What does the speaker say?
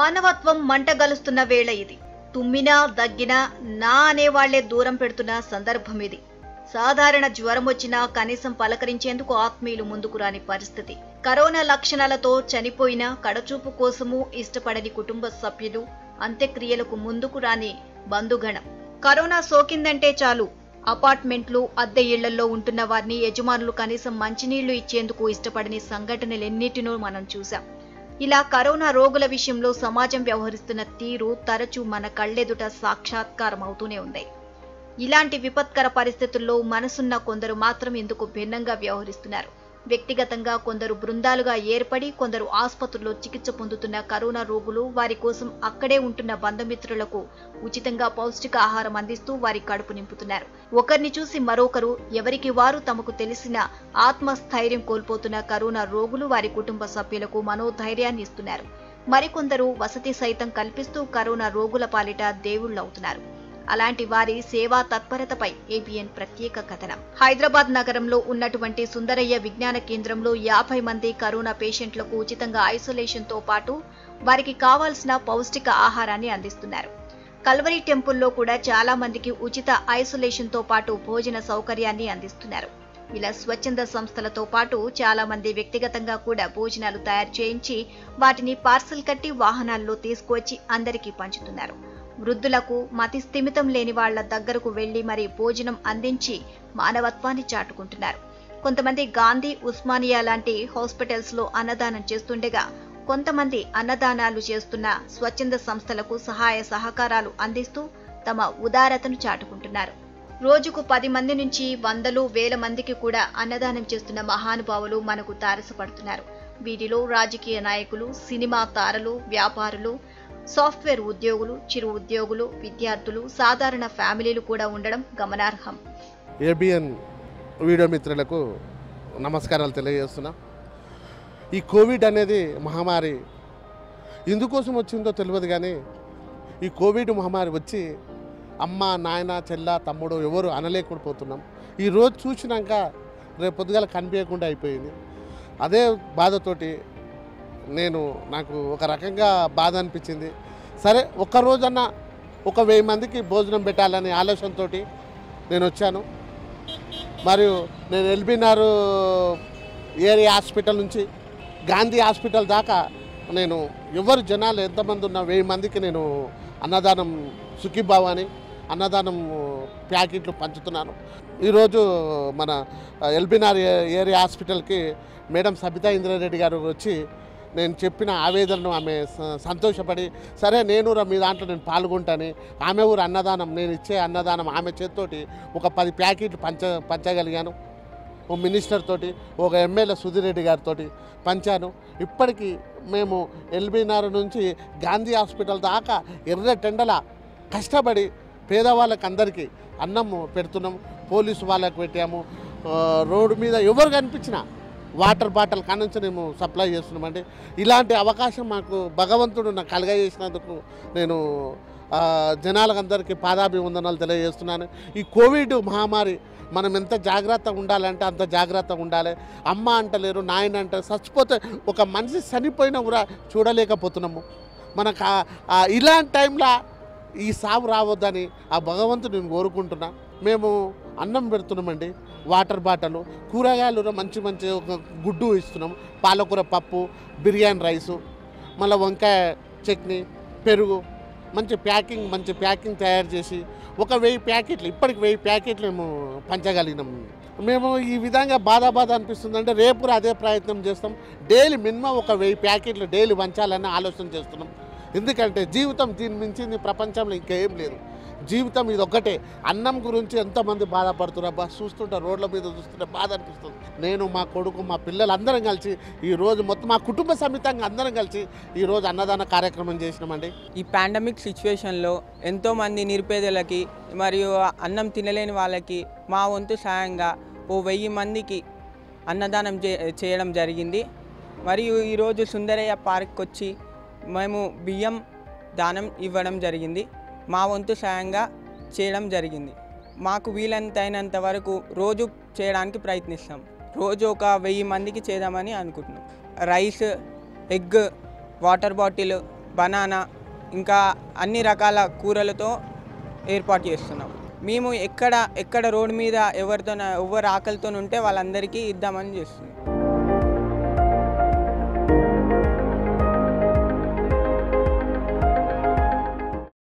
మానవత్వం మంటగలుస్తున్న వేళ ఇది తుమ్మినా దగ్గినా నా అనేవాళ్లే దూరం పెడుతున్న సందర్భం ఇది సాధారణ జ్వరం వచ్చినా కనీసం పలకరించేందుకు ఆత్మీయులు ముందుకు రాని పరిస్థితి కరోనా లక్షణాలతో చనిపోయిన కడచూపు కోసము ఇష్టపడని కుటుంబ సభ్యులు అంత్యక్రియలకు ముందుకు రాని బంధుగణం కరోనా సోకిందంటే చాలు అపార్ట్మెంట్లు అద్దె ఇళ్లలో ఉంటున్న వారిని యజమానులు కనీసం మంచినీళ్లు ఇచ్చేందుకు ఇష్టపడని సంఘటనలెన్నిటినో మనం చూశాం ఇలా కరోనా రోగుల విషయంలో సమాజం వ్యవహరిస్తున్న తీరు తరచూ మన కళ్ళెదుట సాక్షాత్కారం అవుతూనే ఉంది ఇలాంటి విపత్కర పరిస్థితుల్లో మనసున్న కొందరు మాత్రం ఇందుకు భిన్నంగా వ్యవహరిస్తున్నారు వ్యక్తిగతంగా కొందరు బృందాలుగా ఏర్పడి కొందరు ఆసుపత్రుల్లో చికిత్స పొందుతున్న కరోనా రోగులు వారి కోసం అక్కడే ఉంటున్న బంధుమిత్రులకు ఉచితంగా పౌష్టిక ఆహారం అందిస్తూ వారి కడుపు నింపుతున్నారు ఒకరిని చూసి మరొకరు ఎవరికి వారు తమకు తెలిసిన ఆత్మస్థైర్యం కోల్పోతున్న కరోనా రోగులు వారి కుటుంబ సభ్యులకు మనోధైర్యాన్ని ఇస్తున్నారు మరికొందరు వసతి సైతం కల్పిస్తూ కరోనా రోగుల పాలిట దేవుళ్లవుతున్నారు అలాంటి వారి సేవా తత్పరతపై ఏబిఎన్ ప్రత్యేక కథనం హైదరాబాద్ నగరంలో ఉన్నటువంటి సుందరయ్య విజ్ఞాన కేంద్రంలో యాభై మంది కరోనా పేషెంట్లకు ఉచితంగా ఐసోలేషన్ తో పాటు వారికి కావాల్సిన పౌష్టిక ఆహారాన్ని అందిస్తున్నారు కల్వరి టెంపుల్లో కూడా చాలా మందికి ఉచిత ఐసోలేషన్ తో పాటు భోజన సౌకర్యాన్ని అందిస్తున్నారు ఇలా స్వచ్ఛంద సంస్థలతో పాటు చాలా మంది వ్యక్తిగతంగా కూడా భోజనాలు తయారు చేయించి వాటిని పార్సల్ కట్టి వాహనాల్లో తీసుకువచ్చి అందరికీ పంచుతున్నారు వృద్ధులకు మతి స్థిమితం లేని వాళ్ల దగ్గరకు వెళ్లి మరి భోజనం అందించి మానవత్వాన్ని చాటుకుంటున్నారు కొంతమంది గాంధీ ఉస్మానియా లాంటి హాస్పిటల్స్ లో అన్నదానం చేస్తుండగా కొంతమంది అన్నదానాలు చేస్తున్న స్వచ్ఛంద సంస్థలకు సహాయ సహకారాలు అందిస్తూ తమ ఉదారతను చాటుకుంటున్నారు రోజుకు పది మంది నుంచి వందలు వేల మందికి కూడా అన్నదానం చేస్తున్న మహానుభావులు మనకు తారసపడుతున్నారు వీటిలో రాజకీయ నాయకులు సినిమా తారలు వ్యాపారులు సాఫ్ట్వేర్ ఉద్యోగులు చిరు ఉద్యోగులు విద్యార్థులు సాధారణ ఫ్యామిలీలు కూడా ఉండడం గమనార్హం ఏబిఎన్ వీడియో మిత్రులకు నమస్కారాలు తెలియజేస్తున్నా ఈ కోవిడ్ అనేది మహమ్మారి ఎందుకోసం వచ్చిందో తెలియదు కానీ ఈ కోవిడ్ మహమ్మారి వచ్చి అమ్మ నాయన చెల్ల తమ్ముడు ఎవరు అనలేకుండా పోతున్నాం ఈ రోజు చూసినాక రేపు పొద్దుగాల కనిపించకుండా అయిపోయింది అదే బాధతోటి నేను నాకు ఒక రకంగా బాధ అనిపించింది సరే ఒక్క రోజన్నా ఒక వెయ్యి మందికి భోజనం పెట్టాలనే ఆలోచనతో నేను వచ్చాను మరియు నేను ఎల్బీనార్ ఏరియా హాస్పిటల్ నుంచి గాంధీ హాస్పిటల్ దాకా నేను ఎవరు జనాలు ఎంతమంది ఉన్నా వెయ్యి మందికి నేను అన్నదానం సుఖీభావాని అన్నదానం ప్యాకెట్లు పంచుతున్నాను ఈరోజు మన ఎల్బీనార్ ఏరియా హాస్పిటల్కి మేడం సబితా ఇంద్రారెడ్డి గారు వచ్చి నేను చెప్పిన ఆవేదనను ఆమె స- సంతోషపడి సరే నేను రా మీ దాంట్లో నేను పాల్గొంటాను ఆమె ఊరు అన్నదానం నేను ఇచ్చే అన్నదానం ఆమె చేతితోటి ఒక పది ప్యాకెట్లు పంచ పంచగలిగాను ఓ మినిస్టర్ తోటి ఒక ఎమ్మెల్యే సుధీర్ రెడ్డి గారితో పంచాను ఇప్పటికీ మేము ఎల్బీనార్ నుంచి గాంధీ హాస్పిటల్ దాకా ఎర్ర టెండల కష్టపడి పేదవాళ్ళకి అందరికీ అన్నం పెడుతున్నాం పోలీసు వాళ్ళకి పెట్టాము ఆ, రోడ్డు మీద ఎవరు కనిపించినా వాటర్ బాటిల్ కానుంచి మేము సప్లై చేస్తున్నామండి ఇలాంటి అవకాశం మాకు భగవంతుడు నాకు కలగజేసినందుకు నేను ఆ, జనాలకందరికీ పాదాభివందనాలు తెలియజేస్తున్నాను ఈ కోవిడ్ మహమ్మారి మనం ఎంత జాగ్రత్తగా ఉండాలంటే అంత జాగ్రత్తగా ఉండాలి అమ్మ అంటలేరు నాయన అంటే చచ్చిపోతే ఒక మనిషి చనిపోయినా కూడా చూడలేకపోతున్నాము మనకు ఆ- ఆ ఇలాంటి టైంలో ఈ సాగు రావద్దని ఆ భగవంతుడు నేను కోరుకుంటున్నా మేము అన్నం పెడుతున్నామండి వాటర్ బాటలు కూరగాయలు కూడా మంచి మంచి ఒక గుడ్డు ఇస్తున్నాం పాలకూర పప్పు బిర్యానీ రైసు మళ్ళీ వంకాయ చట్నీ పెరుగు మంచి ప్యాకింగ్ మంచి ప్యాకింగ్ తయారు చేసి ఒక వెయ్యి ప్యాకెట్లు ఇప్పటికి వెయ్యి ప్యాకెట్లు మేము పంచగలిగినాం మేము ఈ విధంగా బాధ బాధ అనిపిస్తుంది అంటే రేపు కూడా అదే ప్రయత్నం చేస్తాం డైలీ మినిమం ఒక వెయ్యి ప్యాకెట్లు డైలీ పంచాలని ఆలోచన చేస్తున్నాం ఎందుకంటే జీవితం దీని మించింది ప్రపంచంలో ఇంకేం లేదు జీవితం ఇది ఒక్కటే అన్నం గురించి ఎంతమంది బాధపడుతున్నారు బస్ చూస్తుంటే రోడ్ల మీద చూస్తుంటే బాధ అనిపిస్తుంది నేను మా కొడుకు మా పిల్లలు అందరం కలిసి ఈ రోజు మొత్తం మా కుటుంబ సమేతంగా అందరం కలిసి ఈ రోజు అన్నదాన కార్యక్రమం చేసినామండి ఈ పాండమిక్ సిచ్యువేషన్లో ఎంతోమంది నిరుపేదలకి మరియు అన్నం తినలేని వాళ్ళకి మా వంతు సాయంగా ఓ వెయ్యి మందికి అన్నదానం చే చేయడం జరిగింది మరియు ఈరోజు సుందరయ్య పార్క్ వచ్చి మేము బియ్యం దానం ఇవ్వడం జరిగింది మా వంతు సాయంగా చేయడం జరిగింది మాకు వీలంతైనంత వరకు రోజు చేయడానికి ప్రయత్నిస్తాం రోజు ఒక వెయ్యి మందికి చేద్దామని అనుకుంటున్నాం rice egg water bottle banana ఇంకా అన్ని రకాల కూరలతో ఏర్పాటు చేస్తున్నాం మేము ఎక్కడ ఎక్కడ రోడ్డు మీద ఎవరితో ఎవరు ఆకలితో ఉంటే వాళ్ళందరికీ ఇద్దామని చేస్తున్నాం